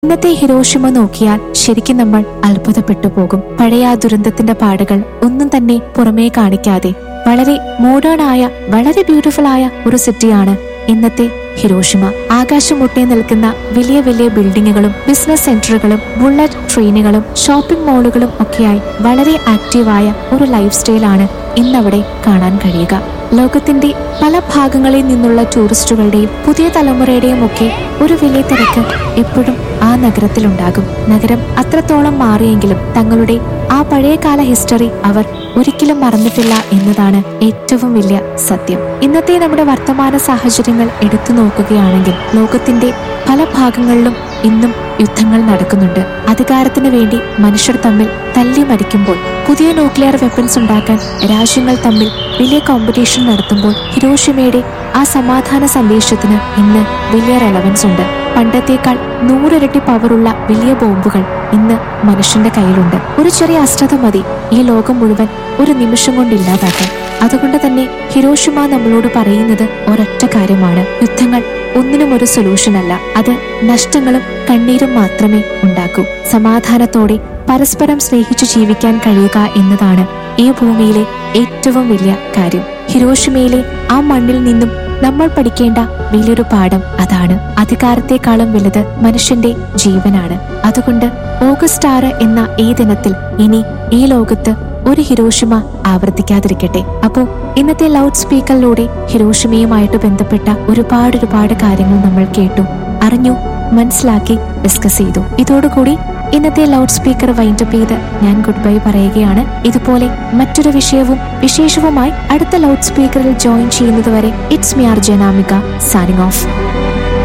ഇന്നത്തെ ഹിരോഷിമ നോക്കിയാൽ ശരിക്കും നമ്മൾ അത്ഭുതപ്പെട്ടു പോകും പഴയ ആ ദുരന്തത്തിന്റെ പാടുകൾ ഒന്നും തന്നെ പുറമേ കാണിക്കാതെ വളരെ മോഡേൺ ആയ വളരെ ബ്യൂട്ടിഫുൾ ആയ ഒരു സിറ്റിയാണ് ഇന്നത്തെ ഹിരോഷിമ ആകാശം മുട്ടേ നിൽക്കുന്ന വലിയ വലിയ ബിൽഡിങ്ങുകളും ബിസിനസ് സെന്ററുകളും ബുള്ളറ്റ് ട്രെയിനുകളും ഷോപ്പിംഗ് മാളുകളും ഒക്കെയായി വളരെ ആക്റ്റീവായ ഒരു ലൈഫ് സ്റ്റൈലാണ് ഇന്നവിടെ കാണാൻ കഴിയുക ലോകത്തിന്റെ പല ഭാഗങ്ങളിൽ നിന്നുള്ള ടൂറിസ്റ്റുകളുടെയും പുതിയ തലമുറയുടെയും ഒക്കെ ഒരു വലിയ തിരക്ക് എപ്പോഴും ആ നഗരത്തിലുണ്ടാകും നഗരം അത്രത്തോളം മാറിയെങ്കിലും തങ്ങളുടെ ആ പഴയകാല ഹിസ്റ്ററി അവർ ഒരിക്കലും മറന്നിട്ടില്ല എന്നതാണ് ഏറ്റവും വലിയ സത്യം ഇന്നത്തെ നമ്മുടെ വർത്തമാന സാഹചര്യങ്ങൾ എടുത്തു നോക്കുകയാണെങ്കിൽ ലോകത്തിന്റെ പല ഭാഗങ്ങളിലും ഇന്നും യുദ്ധങ്ങൾ നടക്കുന്നുണ്ട് അധികാരത്തിന് വേണ്ടി മനുഷ്യർ തമ്മിൽ തല്ലി മരിക്കുമ്പോൾ പുതിയ ന്യൂക്ലിയർ വെപ്പൺസ് ഉണ്ടാക്കാൻ രാജ്യങ്ങൾ തമ്മിൽ വലിയ കോമ്പറ്റീഷൻ നടത്തുമ്പോൾ ഹിരോഷിമയുടെ ആ സമാധാന സന്ദേശത്തിന് ഇന്ന് വലിയ റെലവൻസ് ഉണ്ട് പണ്ടത്തേക്കാൾ നൂറിരട്ടി പവറുള്ള വലിയ ബോംബുകൾ ഇന്ന് മനുഷ്യന്റെ കയ്യിലുണ്ട് ഒരു ചെറിയ അശ്രദ്ധ മതി ഈ ലോകം മുഴുവൻ ഒരു നിമിഷം കൊണ്ട് ഇല്ലാതാക്കാൻ അതുകൊണ്ട് തന്നെ ഹിരോഷിമ നമ്മളോട് പറയുന്നത് ഒരൊറ്റ കാര്യമാണ് യുദ്ധങ്ങൾ ഒന്നിനും ഒരു സൊല്യൂഷൻ അല്ല അത് നഷ്ടങ്ങളും കണ്ണീരും മാത്രമേ ഉണ്ടാക്കൂ സമാധാനത്തോടെ പരസ്പരം സ്നേഹിച്ചു ജീവിക്കാൻ കഴിയുക എന്നതാണ് ഈ ഭൂമിയിലെ ഏറ്റവും വലിയ കാര്യം ഹിരോഷിമയിലെ ആ മണ്ണിൽ നിന്നും നമ്മൾ പഠിക്കേണ്ട വലിയൊരു പാഠം അതാണ് അധികാരത്തെക്കാളും വലുത് മനുഷ്യന്റെ ജീവനാണ് അതുകൊണ്ട് ഓഗസ്റ്റ് ആറ് എന്ന ഈ ദിനത്തിൽ ഇനി ഈ ലോകത്ത് ഒരു ഹിരോഷിമ ആവർത്തിക്കാതിരിക്കട്ടെ അപ്പോ ഇന്നത്തെ ലൗഡ് സ്പീക്കറിലൂടെ ഹിരോഷിമയുമായിട്ട് ബന്ധപ്പെട്ട ഒരുപാട് ഒരുപാട് കാര്യങ്ങൾ നമ്മൾ കേട്ടു അറിഞ്ഞു മനസ്സിലാക്കി ഡിസ്കസ് ചെയ്തു ഇതോടുകൂടി ഇന്നത്തെ ലൗഡ് സ്പീക്കർ വൈൻഡപ്പ് ചെയ്ത് ഞാൻ ഗുഡ് ബൈ പറയുകയാണ് ഇതുപോലെ മറ്റൊരു വിഷയവും വിശേഷവുമായി അടുത്ത ലൗഡ് സ്പീക്കറിൽ ജോയിൻ ചെയ്യുന്നതുവരെ it's me R Janamika signing of